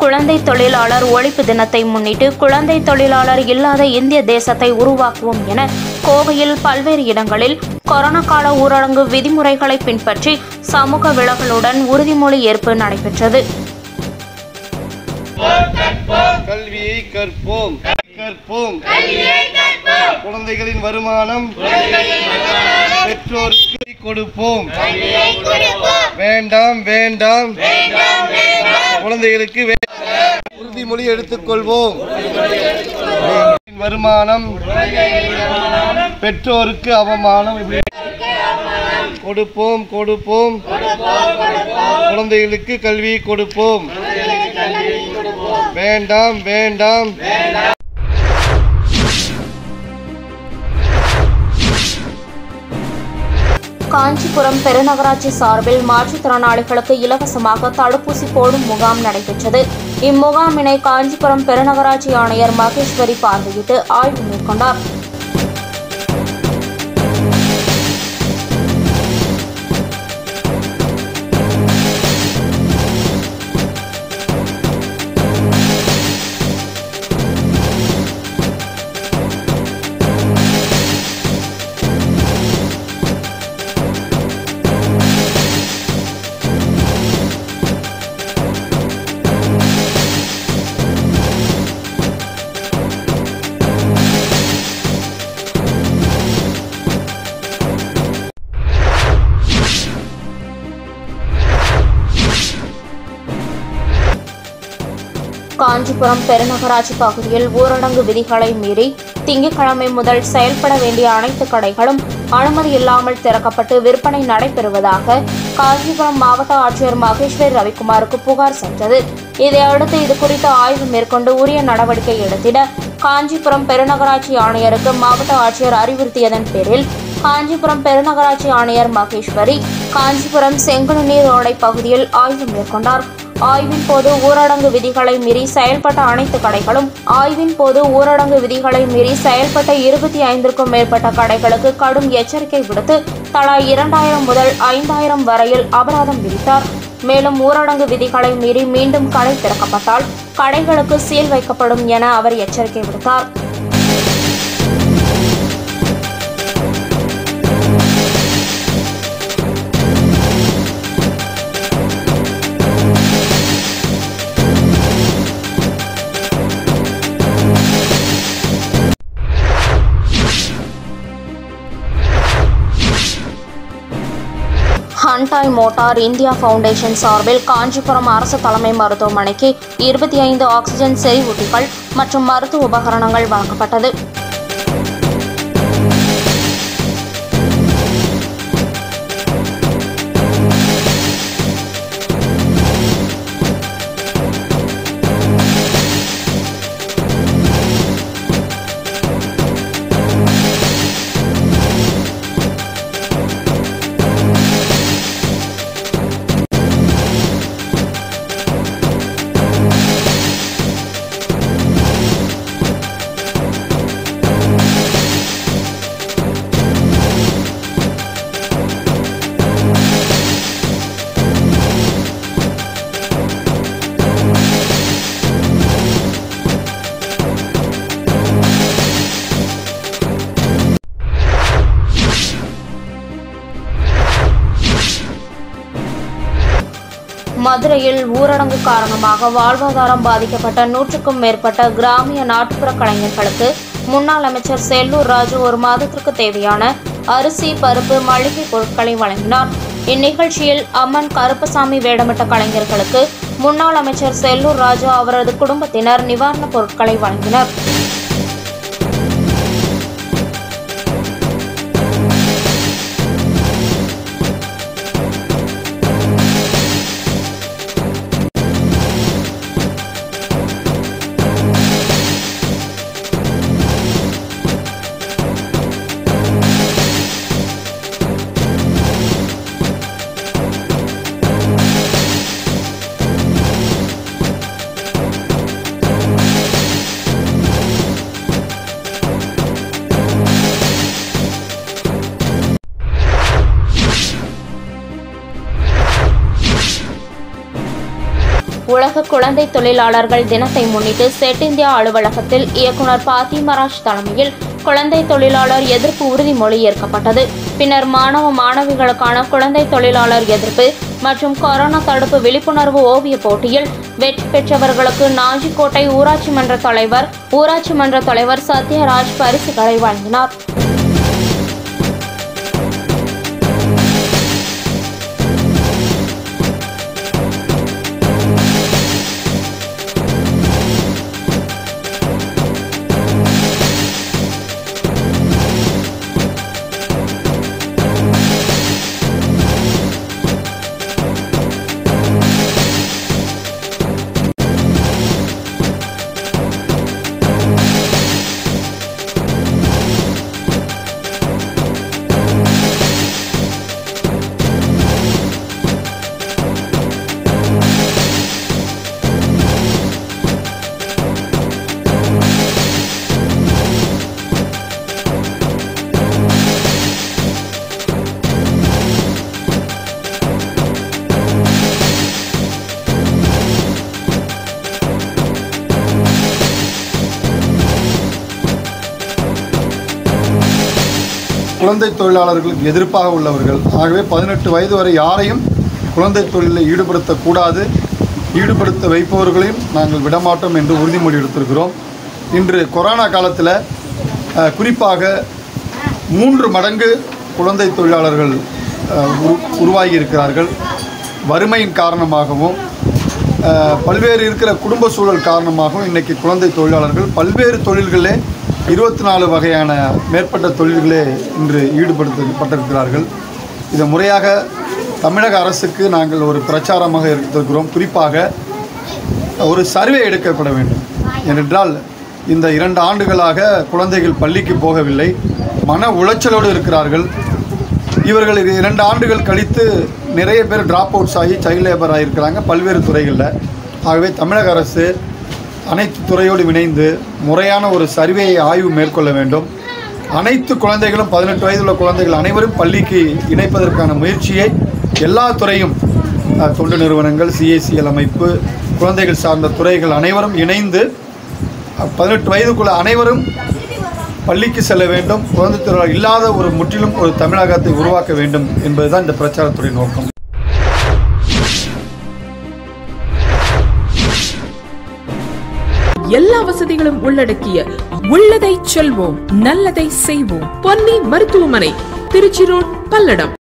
குழந்தை தொழிலாளர் ஒழிப்பு தினத்தை முன்னிட்டு குழந்தை தொழிலாளர் இல்லாத இந்திய தேசத்தை உருவாக்குவோம் என கோவையில் பல்வேறு இடங்களில் கொரோனா கால ஊரடங்கு விதிமுறைகளை பின்பற்றி சமூக விலகலுடன் உறுதிமொழி ஏற்பு நடைபெற்றது கல்வியை கற்போம் கற்போம் குழந்தைகளின் வருமானம் பெற்றோருக்கு கொடுப்போம் வேண்டாம் வேண்டாம் குழந்தைகளுக்கு வே- உறுதிமொழி எடுத்துக்கொள்வோம் வருமானம் பெற்றோருக்கு அவமானம் இப்படி கொடுப்போம் கொடுப்போம் குழந்தைகளுக்கு கல்வியை கொடுப்போம் வேண்டாம் வேண்டாம் காஞ்சிபுரம் பெருநகராட்சி சார்பில் மாற்றுத்திறனாளிகளுக்கு இலவசமாக தடுப்பூசி போடும் முகாம் நடைபெற்றது இம்முகாமினை காஞ்சிபுரம் பெருநகராட்சி ஆணையர் மகேஸ்வரி பார்வையிட்டு ஆய்வு மேற்கொண்டார் காஞ்சிபுரம் பெருநகராட்சி பகுதியில் ஊரடங்கு விதிகளை மீறி திங்கட்கிழமை முதல் செயல்பட வேண்டிய அனைத்து கடைகளும் அனுமதி இல்லாமல் திறக்கப்பட்டு விற்பனை நடைபெறுவதாக காஞ்சிபுரம் மாவட்ட ஆட்சியர் மகேஸ்வரி ரவிக்குமாருக்கு புகார் சென்றது இதையடுத்து இது குறித்து ஆய்வு மேற்கொண்டு உரிய நடவடிக்கை எடுத்திட காஞ்சிபுரம் பெருநகராட்சி ஆணையருக்கு மாவட்ட ஆட்சியர் அறிவுறுத்தியதன் பேரில் காஞ்சிபுரம் பெருநகராட்சி ஆணையர் மகேஸ்வரி காஞ்சிபுரம் செங்குநீர் ஓடை பகுதியில் ஆய்வு மேற்கொண்டார் ஆய்வின் போது ஊரடங்கு விதிகளை மீறி செயல்பட்ட அனைத்து கடைகளும் ஆய்வின் போது ஊரடங்கு விதிகளை மீறி செயல்பட்ட இருபத்தி ஐந்திற்கும் மேற்பட்ட கடைகளுக்கு கடும் எச்சரிக்கை விடுத்து தலா இரண்டாயிரம் முதல் ஐந்தாயிரம் வரையில் அபராதம் விதித்தார் மேலும் ஊரடங்கு விதிகளை மீறி மீண்டும் கடை திறக்கப்பட்டால் கடைகளுக்கு சீல் வைக்கப்படும் என அவர் எச்சரிக்கை விடுத்தார் ஹண்டாய் மோட்டார் இந்தியா ஃபவுண்டேஷன் சார்பில் காஞ்சிபுரம் அரசு தலைமை மருத்துவமனைக்கு இருபத்தி ஐந்து ஆக்சிஜன் செறிவூட்டிகள் மற்றும் மருத்துவ உபகரணங்கள் வழங்கப்பட்டது மதுரையில் ஊரடங்கு காரணமாக வாழ்வாதாரம் பாதிக்கப்பட்ட நூற்றுக்கும் மேற்பட்ட கிராமிய நாட்டுப்புற கலைஞர்களுக்கு முன்னாள் அமைச்சர் செல்லூர் ராஜு ஒரு மாதத்திற்கு தேவையான அரிசி பருப்பு மளிகை பொருட்களை வழங்கினார் இந்நிகழ்ச்சியில் அம்மன் கருப்பசாமி வேடமிட்ட கலைஞர்களுக்கு முன்னாள் அமைச்சர் செல்லூர் ராஜு அவரது குடும்பத்தினர் நிவாரணப் பொருட்களை வழங்கினர் குழந்தை தொழிலாளர்கள் தினத்தை முன்னிட்டு செட் இந்தியா அலுவலகத்தில் இயக்குனர் பாத்திமராஜ் தலைமையில் குழந்தை தொழிலாளர் எதிர்ப்பு உறுதிமொழி ஏற்கப்பட்டது பின்னர் மாணவ மாணவிகளுக்கான குழந்தை தொழிலாளர் எதிர்ப்பு மற்றும் கொரோனா தடுப்பு விழிப்புணர்வு ஓவிய போட்டியில் வெற்றி பெற்றவர்களுக்கு நாஞ்சிக்கோட்டை ஊராட்சி மன்ற தலைவர் ஊராட்சி மன்ற தலைவர் சத்யராஜ் பரிசுகளை வழங்கினார் குழந்தை தொழிலாளர்களுக்கு எதிர்ப்பாக உள்ளவர்கள் ஆகவே பதினெட்டு வயது வரை யாரையும் குழந்தை தொழிலில் ஈடுபடுத்தக்கூடாது ஈடுபடுத்த வைப்பவர்களையும் நாங்கள் விடமாட்டோம் என்று உறுதிமொழி எடுத்திருக்கிறோம் இன்று கொரோனா காலத்தில் அஹ், குறிப்பாக மூன்று மடங்கு குழந்தை தொழிலாளர்கள் அஹ், உரு உருவாகி இருக்கிறார்கள் வறுமையின் காரணமாகவும் அஹ், பல்வேறு இருக்கிற குடும்ப சூழல் காரணமாகவும் இன்றைக்கி குழந்தை தொழிலாளர்கள் பல்வேறு தொழில்களே இருபத்தி நாலு வகையான மேற்பட்ட தொழில்களே இன்று ஈடுபடுத்தப்பட்டிருக்கிறார்கள் இதை முறையாக தமிழக அரசுக்கு நாங்கள் ஒரு பிரச்சாரமாக எடுத்திருக்கிறோம் குறிப்பாக ஒரு சர்வே எடுக்கப்பட வேண்டும் ஏனென்றால் இந்த இரண்டு ஆண்டுகளாக குழந்தைகள் பள்ளிக்கு போகவில்லை மன உளைச்சலோடு இருக்கிறார்கள் இவர்கள் இது இரண்டு ஆண்டுகள் கழித்து நிறைய பேர் ட்ராப் அவுட்ஸ் ஆகி சைல்ட் லேபர் ஆகியிருக்கிறாங்க பல்வேறு துறைகளில் ஆகவே தமிழக அரசு அனைத்து துறையோடு இணைந்து முறையான ஒரு சர்வேயை ஆய்வு மேற்கொள்ள வேண்டும் அனைத்து குழந்தைகளும் பதினெட்டு வயதுள்ள குழந்தைகள் அனைவரும் பள்ளிக்கு இணைப்பதற்கான முயற்சியை எல்லா துறையும் அஹ், தொண்டு நிறுவனங்கள் சிஏசிஎல் அமைப்பு குழந்தைகள் சார்ந்த துறைகள் அனைவரும் இணைந்து அஹ், பதினெட்டு வயதுக்குள்ள அனைவரும் பள்ளிக்கு செல்ல வேண்டும் குழந்தை தொழிலாளர் இல்லாத ஒரு முற்றிலும் ஒரு தமிழகத்தை உருவாக்க வேண்டும் என்பதுதான் இந்த பிரச்சாரத்துடைய நோக்கம் எல்லா வசதிகளும் உள்ளடக்கிய உள்ளதை செல்வோம் நல்லதை செய்வோம் பொன்னி மருத்துவமனை திருச்சி ரோட் பல்லடம்